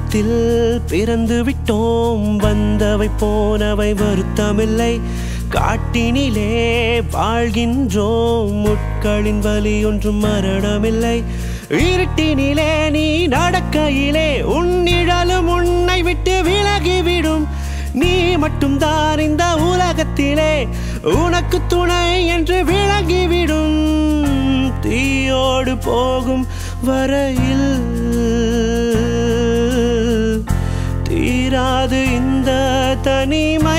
உலகத்தில் பிறந்து விட்டோம் வந்தவை போனவை வருத்தமில்லை காட்டினிலே வாழ்கின்றோம் முட்களின் வலி ஒன்றும் மரணமில்லை இருட்டினிலே நீ நடக்கையிலே உன் நிழலும் உன்னை விட்டு விலகிவிடும் நீ மட்டும்தான் இந்த உலகத்திலே உனக்கு துணை என்று விளங்கிவிடும் தீயோடு போகும் வரையில் தீராது இந்த தனிமை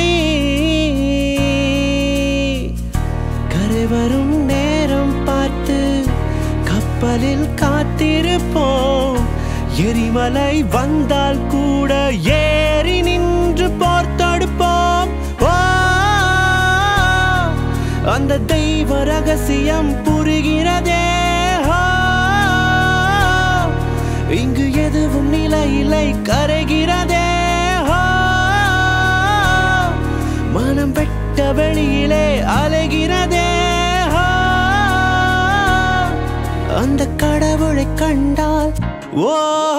கரை வரும் நேரம் பார்த்து கப்பலில் காத்திருப்போம் எரிமலை வந்தால் கூட ஏறி நின்று போர் தடுப்போம் ஓ, அந்த தெய்வ ரகசியம் புரிகிறதே ஓ, இங்கு எதுவும் நிலையில்லை கரைகிறதே ஓ, மனம் வெட்ட வெளியிலே அலைகிறதே ஓ, அந்த கடவுளை கண்டால் ஓ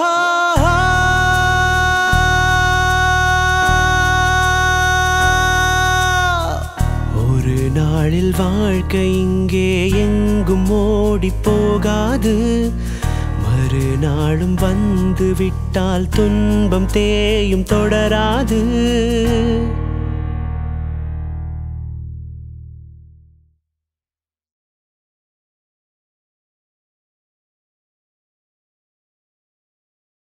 ஒரு நாளில் வாழ்க்கை இங்கே எங்கும் ஓடி போகாது மறுநாளும் வந்து விட்டால் துன்பம் தேயும் தொடராது